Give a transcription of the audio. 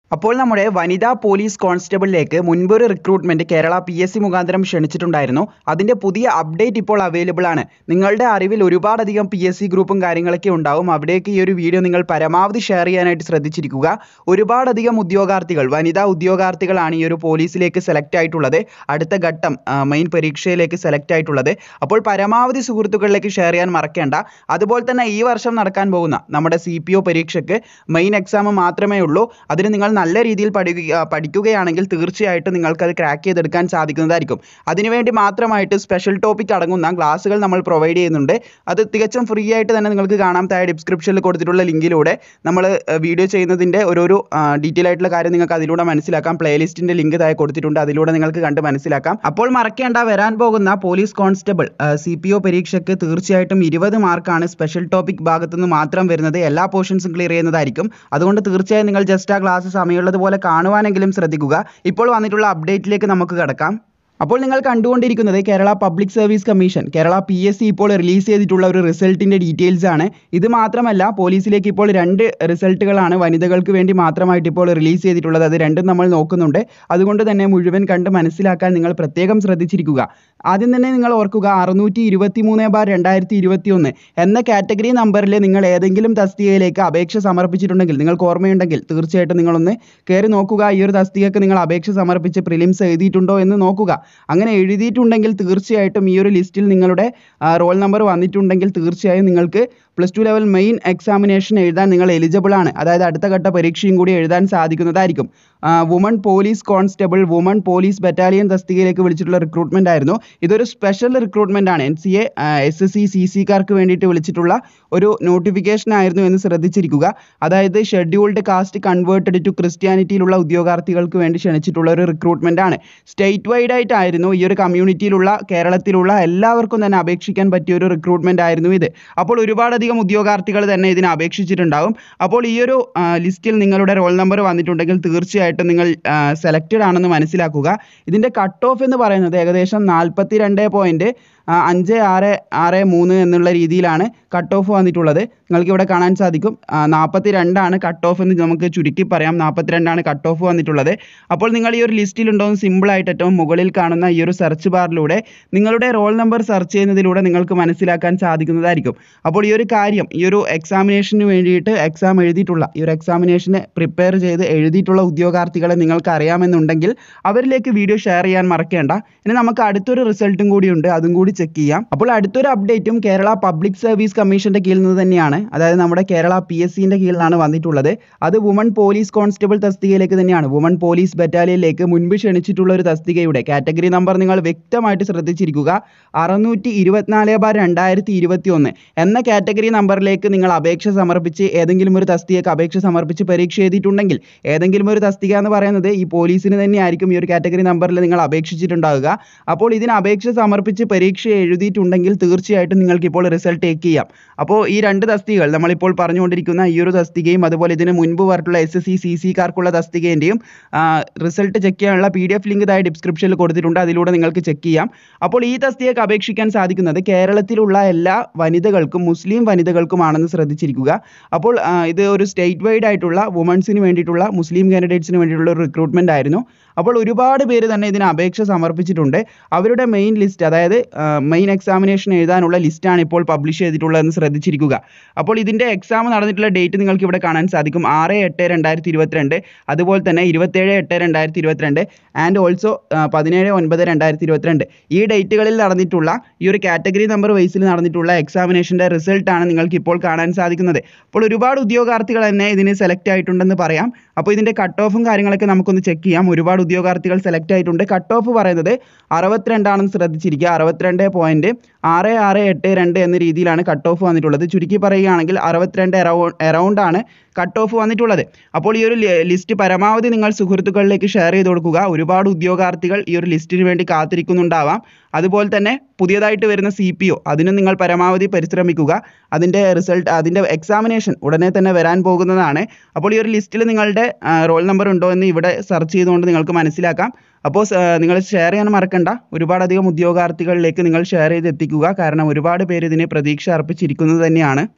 അപ്പോൾ നമ്മുടെ വനിതാ പോലീസ് കോൺസ്റ്റബിളിലേക്ക് മുൻപൊരു recruitment Kerala P S C മുഖാന്തരം ക്ഷണിച്ചിട്ടുണ്ടായിരുന്നു അതിന്റെ പുതിയ അപ്ഡേറ്റ് ഇപ്പോൾ അവൈലബിൾ ആണ് നിങ്ങളുടെ അറിവിൽ ഒരുപാടധികം പി എസ് സി ഗ്രൂപ്പും കാര്യങ്ങളൊക്കെ ഉണ്ടാവും അവിടേക്ക് ഈ ഒരു വീഡിയോ നിങ്ങൾ പരമാവധി ഷെയർ ചെയ്യാനായിട്ട് ശ്രദ്ധിച്ചിരിക്കുക ഒരുപാടധികം ഉദ്യോഗാർത്ഥികൾ വനിതാ ഉദ്യോഗാർത്ഥികളാണ് ഈ ഒരു പോലീസിലേക്ക് സെലക്ട് ആയിട്ടുള്ളത് അടുത്ത ഘട്ടം മെയിൻ പരീക്ഷയിലേക്ക് സെലക്ട് ആയിട്ടുള്ളത് അപ്പോൾ പരമാവധി സുഹൃത്തുക്കളിലേക്ക് ഷെയർ ചെയ്യാൻ മറക്കേണ്ട അതുപോലെ തന്നെ ഈ വർഷം നടക്കാൻ പോകുന്ന നമ്മുടെ സി പി ഒ പരീക്ഷയ്ക്ക് മെയിൻ എക്സാം മാത്രമേ ഉള്ളൂ അതിന് നിങ്ങൾ നല്ല രീതിയിൽ പഠിക്കുക പഠിക്കുകയാണെങ്കിൽ തീർച്ചയായിട്ടും നിങ്ങൾക്കത് ക്രാക്ക് ചെയ്തെടുക്കാൻ സാധിക്കുന്നതായിരിക്കും അതിനുവേണ്ടി മാത്രമായിട്ട് സ്പെഷ്യൽ ടോപ്പിക് അടങ്ങുന്ന ക്ലാസ്സുകൾ നമ്മൾ പ്രൊവൈഡ് ചെയ്യുന്നുണ്ട് അത് തികച്ചും ഫ്രീ ആയിട്ട് തന്നെ നിങ്ങൾക്ക് കാണാം താഴെ ഡിസ്ക്രിപ്ഷനിൽ കൊടുത്തിട്ടുള്ള ലിങ്കിലൂടെ നമ്മൾ വീഡിയോ ചെയ്യുന്നതിൻ്റെ ഓരോരോ ഡീറ്റെയിൽ ആയിട്ടുള്ള കാര്യം നിങ്ങൾക്ക് അതിലൂടെ മനസ്സിലാക്കാം പ്ലേലിസ്റ്റിൻ്റെ ലിങ്ക് താഴെ കൊടുത്തിട്ടുണ്ട് അതിലൂടെ നിങ്ങൾക്ക് കണ്ട് മനസ്സിലാക്കാം അപ്പോൾ മറക്കേണ്ട വരാൻ പോകുന്ന police constable C P O പരീക്ഷയ്ക്ക് തീർച്ചയായിട്ടും ഇരുപത് മാർക്കാണ് സ്പെഷ്യൽ ടോപ്പിക് ഭാഗത്തുനിന്ന് മാത്രം വരുന്നത് എല്ലാ പോർഷൻസും ക്ലിയർ ചെയ്യുന്നതായിരിക്കും അതുകൊണ്ട് തീർച്ചയായും നിങ്ങൾ ജസ്റ്റ് ആ ക്ലാസ് സമയമുള്ളതുപോലെ കാണുവാനെങ്കിലും ശ്രദ്ധിക്കുക ഇപ്പോൾ വന്നിട്ടുള്ള അപ്ഡേറ്റിലേക്ക് നമുക്ക് കിടക്കാം അപ്പോൾ നിങ്ങൾ കണ്ടുകൊണ്ടിരിക്കുന്നത് Kerala public service commission Kerala P S C ഇപ്പോൾ റിലീസ് ചെയ്തിട്ടുള്ള ഒരു റിസൾട്ടിൻ്റെ ഡീറ്റെയിൽസ് ആണ് ഇത് മാത്രമല്ല പോലീസിലേക്ക് ഇപ്പോൾ രണ്ട് റിസൾട്ടുകളാണ് വനിതകൾക്ക് വേണ്ടി മാത്രമായിട്ട് ഇപ്പോൾ റിലീസ് ചെയ്തിട്ടുള്ളത് അത് രണ്ടും നമ്മൾ നോക്കുന്നുണ്ട് അതുകൊണ്ട് തന്നെ മുഴുവൻ കണ്ട് മനസ്സിലാക്കാൻ നിങ്ങൾ പ്രത്യേകം ശ്രദ്ധിച്ചിരിക്കുക ആദ്യം തന്നെ നിങ്ങൾ ഓർക്കുക അറുന്നൂറ്റി ഇരുപത്തി മൂന്ന് ബാർ രണ്ടായിരത്തി ഇരുപത്തി ഒന്ന് എന്ന കാറ്റഗറി നമ്പറിൽ നിങ്ങൾ ഏതെങ്കിലും തസ്തികയിലേക്ക് അപേക്ഷ സമർപ്പിച്ചിട്ടുണ്ടെങ്കിൽ നിങ്ങൾക്ക് ഓർമ്മയുണ്ടെങ്കിൽ തീർച്ചയായിട്ടും നിങ്ങളൊന്ന് കയറി നോക്കുക ഈ ഒരു തസ്തികക്ക് നിങ്ങൾ അപേക്ഷ സമർപ്പിച്ച് പ്രിലിംസ് എഴുതിയിട്ടുണ്ടോ എന്ന് നോക്കുക അങ്ങനെ എഴുതിയിട്ടുണ്ടെങ്കിൽ തീർച്ചയായിട്ടും ഈ ഒരു ലിസ്റ്റിൽ നിങ്ങളുടെ റോൾ നമ്പർ വന്നിട്ടുണ്ടെങ്കിൽ തീർച്ചയായും നിങ്ങൾക്ക് plus two level main examination എഴുതാൻ നിങ്ങൾ എലിജിബിൾ ആണ് അതായത് അടുത്ത ഘട്ട പരീക്ഷയും കൂടി എഴുതാൻ സാധിക്കുന്നതായിരിക്കും woman police constable woman police battalion തസ്തികയിലേക്ക് വിളിച്ചിട്ടുള്ള റിക്രൂട്ട്മെന്റ് ആയിരുന്നു ഇതൊരു സ്പെഷ്യൽ റിക്രൂട്ട്മെന്റ് ആണ് N C A S S C C സിക്കാർക്ക് വേണ്ടിയിട്ട് വിളിച്ചിട്ടുള്ള ഒരു നോട്ടിഫിക്കേഷൻ ആയിരുന്നു എന്ന് ശ്രദ്ധിച്ചിരിക്കുക അതായത് ഷെഡ്യൂൾഡ് കാസ്റ്റ് കൺവേർട്ടഡ് ടു ക്രിസ്ത്യാനിറ്റിയിലുള്ള ഉദ്യോഗാർത്ഥികൾക്ക് വേണ്ടി ക്ഷണിച്ചിട്ടുള്ള ഒരു റിക്രൂട്ട്മെന്റ് ആണ് സ്റ്റേറ്റ് വൈഡ് ആയിട്ടായിരുന്നു ഈ ഒരു കമ്മ്യൂണിറ്റിയിലുള്ള കേരളത്തിലുള്ള എല്ലാവർക്കും തന്നെ അപേക്ഷിക്കാൻ പറ്റിയ ഒരു റിക്രൂട്ട്മെന്റ് ആയിരുന്നു ഇത് അപ്പോൾ ഒരുപാടധികം ഉദ്യോഗാർത്ഥികൾ തന്നെ ഇതിന് അപേക്ഷിച്ചിട്ടുണ്ടാവും അപ്പോൾ ഈ ഒരു ലിസ്റ്റിൽ നിങ്ങളുടെ റോൾ നമ്പർ വന്നിട്ടുണ്ടെങ്കിൽ തീർച്ചയായിട്ടും നിങ്ങൾ സെലക്റ്റഡ് ആണെന്ന് മനസ്സിലാക്കുക ഇതിൻ്റെ കട്ട് ഓഫ് എന്ന് പറയുന്നത് ഏകദേശം നാൽപ്പത്തി രണ്ട് പോയിൻറ്റ് അഞ്ച് ആറ് ആറ് മൂന്ന് എന്നുള്ള രീതിയിലാണ് കട്ട് ഓഫ് വന്നിട്ടുള്ളത് നിങ്ങൾക്ക് ഇവിടെ കാണാൻ സാധിക്കും നാൽപ്പത്തി രണ്ടാണ് കട്ട് ഓഫ് എന്ന് നമുക്ക് ചുരുക്കി പറയാം നാൽപ്പത്തി രണ്ടാണ് കട്ട് ഓഫ് വന്നിട്ടുള്ളത് അപ്പോൾ നിങ്ങൾ ഈ ഒരു ലിസ്റ്റിൽ ഉണ്ടോ എന്ന് സിമ്പിളായിട്ട് ഏറ്റവും മുകളിൽ കാണുന്ന ഈ ഒരു സെർച്ച് ബാറിലൂടെ നിങ്ങളുടെ റോൾ നമ്പർ സെർച്ച് ചെയ്യുന്നതിലൂടെ നിങ്ങൾക്ക് മനസ്സിലാക്കാൻ സാധിക്കുന്നതായിരിക്കും അപ്പോൾ ഈ ഒരു കാര്യം ഈ ഒരു എക്സാമിനേഷന് വേണ്ടിയിട്ട് എക്സാം എഴുതിയിട്ടുള്ള ഈ ഒരു എക്സാമിനേഷന് പ്രിപ്പയർ ചെയ്ത് എഴുതിയിട്ടുള്ള ഉദ്യോഗാർത്ഥികളെ നിങ്ങൾക്ക് അറിയാമെന്നുണ്ടെങ്കിൽ അവരിലേക്ക് വീഡിയോ ഷെയർ ചെയ്യാൻ മറക്കേണ്ട ഇനി നമുക്ക് അടുത്തൊരു റിസൾട്ടും കൂടി ഉണ്ട് അതും കൂടി ചെക്ക് ചെയ്യാം അപ്പോൾ അടുത്തൊരു അപ്ഡേറ്റും കേരള പബ്ലിക് സർവീസ് കമ്മീഷന്റെ കീഴിൽ നിന്ന് തന്നെയാണ് അതായത് നമ്മുടെ കേരള പി എസ് സിന്റെ കീഴിലാണ് വന്നിട്ടുള്ളത് അത് വുമൺ പോലീസ് കോൺസ്റ്റബിൾ തസ്തികയിലേക്ക് തന്നെയാണ് വുമൺ പോലീസ് ബറ്റാലിയനിലേക്ക് മുൻപ് ക്ഷണിച്ചിട്ടുള്ള ഒരു തസ്തികയുടെ കാറ്റഗറി നമ്പർ നിങ്ങൾ വ്യക്തമായിട്ട് ശ്രദ്ധിച്ചിരിക്കുക അറുന്നൂറ്റി ഇരുപത്തിനാല് ബാർ രണ്ടായിരത്തി ഇരുപത്തി ഒന്ന് എന്ന കാറ്റഗറി നമ്പറിലേക്ക് നിങ്ങൾ അപേക്ഷ സമർപ്പിച്ച് ഏതെങ്കിലും ഒരു തസ്തികയ്ക്ക് അപേക്ഷ സമർപ്പിച്ച് പരീക്ഷ എഴുതിയിട്ടുണ്ടെങ്കിൽ ഏതെങ്കിലും ഒരു തസ്തിക എന്ന് പറയുന്നത് ഈ പോലീസിന് തന്നെയായിരിക്കും ഈ ഒരു കാറ്റഗറി നമ്പറിൽ നിങ്ങൾ അപേക്ഷിച്ചിട്ടുണ്ടാവുക അപ്പോൾ ഇതിന് അപേക്ഷ സമർപ്പിച്ച് പരീക്ഷ എഴുതിയിട്ടുണ്ടെങ്കിൽ തീർച്ചയായിട്ടും നിങ്ങൾക്ക് ഇപ്പോൾ റിസൾട്ട് ടേക്ക് ചെയ്യാം അപ്പോൾ ഈ രണ്ട് തസ്തികകൾ നമ്മളിപ്പോൾ പറഞ്ഞുകൊണ്ടിരിക്കുന്ന ഈ ഒരു തസ്തികയും അതുപോലെ ഇതിന് മുൻപ് പറഞ്ഞിട്ടുള്ള എസ് എസ് സി സി സിക്കാർക്കുള്ള തസ്തികേൻ്റെയും റിസൾട്ട് ചെക്ക് ചെയ്യാനുള്ള പി ഡി എഫ് ലിങ്ക് താഴെ ഡിസ്ക്രിപ്ഷനിൽ കൊടുത്തിട്ടുണ്ട് അതിലൂടെ നിങ്ങൾക്ക് ചെക്ക് ചെയ്യാം അപ്പോൾ ഈ തസ്തികയ്ക്ക് അപേക്ഷിക്കാൻ സാധിക്കുന്നത് കേരളത്തിലുള്ള എല്ലാ വനിതകൾക്കും മുസ്ലിം വനിതകൾക്കുമാണെന്ന് ശ്രദ്ധിച്ചിരിക്കുക അപ്പോൾ ഇത് ഒരു സ്റ്റേറ്റ് വൈഡ് ആയിട്ടുള്ള വുമൺസിന് വേണ്ടിയിട്ടുള്ള മുസ്ലിം കാൻഡിഡേറ്റ്സിന് വേണ്ടിയിട്ടുള്ള ഒരു റിക്രൂട്ട്മെന്റ് ആയിരുന്നു അപ്പോൾ ഒരുപാട് പേര് തന്നെ ഇതിന് അപേക്ഷ സമർപ്പിച്ചിട്ടുണ്ട് അവരുടെ മെയിൻ ലിസ്റ്റ് അതായത് മെയിൻ എക്സാമിനേഷൻ എഴുതാനുള്ള ലിസ്റ്റാണ് ഇപ്പോൾ പബ്ലിഷ് ചെയ്തിട്ടുള്ളതെന്ന് ശ്രദ്ധിച്ചിരിക്കുക അപ്പോൾ ഇതിൻ്റെ എക്സാം നടന്നിട്ടുള്ള ഡേറ്റ് നിങ്ങൾക്ക് ഇവിടെ കാണാൻ സാധിക്കും ആറ് എട്ട് രണ്ടായിരത്തി ഇരുപത്തിരണ്ട് അതുപോലെ തന്നെ ഇരുപത്തേഴ് എട്ട് രണ്ടായിരത്തി ഇരുപത്തിരണ്ട് ആൻഡ് ഓൾസോ പതിനേഴ് ഒൻപത് രണ്ടായിരത്തി ഇരുപത്തിരണ്ട് ഈ ഡേറ്റുകളിൽ നടന്നിട്ടുള്ള ഈ ഒരു കാറ്റഗറി നമ്പർ വൈസിൽ നടന്നിട്ടുള്ള എക്സാമിനേഷൻ്റെ റിസൾട്ടാണ് നിങ്ങൾക്ക് ഇപ്പോൾ കാണാൻ സാധിക്കുന്നത് അപ്പോൾ ഒരുപാട് ഉദ്യോഗാർത്ഥികൾ തന്നെ ഇതിന് സെലക്ട് ആയിട്ടുണ്ടെന്ന് പറയാം അപ്പോൾ ഇതിൻ്റെ കട്ട് ഓഫും കാര്യങ്ങളൊക്കെ നമുക്കൊന്ന് ചെക്ക് ചെയ്യാം ഒരുപാട് ഉദ്യോഗാർത്ഥികൾ സെലക്ട് ആയിട്ടുണ്ട് കട്ട് ഓഫ് പറയുന്നത് അറുപത്തിരണ്ടാണെന്ന് ശ്രദ്ധിച്ചിരിക്കുക അറുപത്തിരണ്ട് പോയിൻറ്റ് ആറ് ആറ് എട്ട് രണ്ട് എന്ന രീതിയിലാണ് കട്ട് ഓഫ് വന്നിട്ടുള്ളത് ചുരുക്കി പറയുകയാണെങ്കിൽ അറുപത്തിരണ്ട് എറൗണ്ട് എറൗണ്ട് ആണ് കട്ട് ഓഫ് വന്നിട്ടുള്ളത് അപ്പോൾ ഈ ഒരു ലിസ്റ്റ് പരമാവധി നിങ്ങൾ സുഹൃത്തുക്കളിലേക്ക് ഷെയർ ചെയ്ത് കൊടുക്കുക ഒരുപാട് ഉദ്യോഗാർത്ഥികൾ ഈ ഒരു ലിസ്റ്റിന് വേണ്ടി കാത്തിരിക്കുന്നുണ്ടാവാം അതുപോലെ തന്നെ പുതിയതായിട്ട് വരുന്ന സി പി ഒ അതിനും നിങ്ങൾ പരമാവധി പരിശ്രമിക്കുക അതിൻ്റെ റിസൾട്ട് അതിൻ്റെ എക്സാമിനേഷൻ ഉടനെ തന്നെ വരാൻ പോകുന്നതാണ് അപ്പോൾ ഈ ഒരു ലിസ്റ്റിൽ നിങ്ങളുടെ റോൾ നമ്പർ ഉണ്ടോ എന്ന് ഇവിടെ സെർച്ച് ചെയ്തുകൊണ്ട് നിങ്ങൾക്ക് മനസ്സിലാക്കാം അപ്പോൾ നിങ്ങൾ ഷെയർ ചെയ്യാൻ മറക്കണ്ട ഒരുപാടധികം ഉദ്യോഗാർത്ഥികളിലേക്ക് നിങ്ങൾ ഷെയർ ചെയ്ത് എത്തിക്കുക കാരണം ഒരുപാട് പേര് ഇതിന് പ്രതീക്ഷ അർപ്പിച്ചിരിക്കുന്നത് തന്നെയാണ്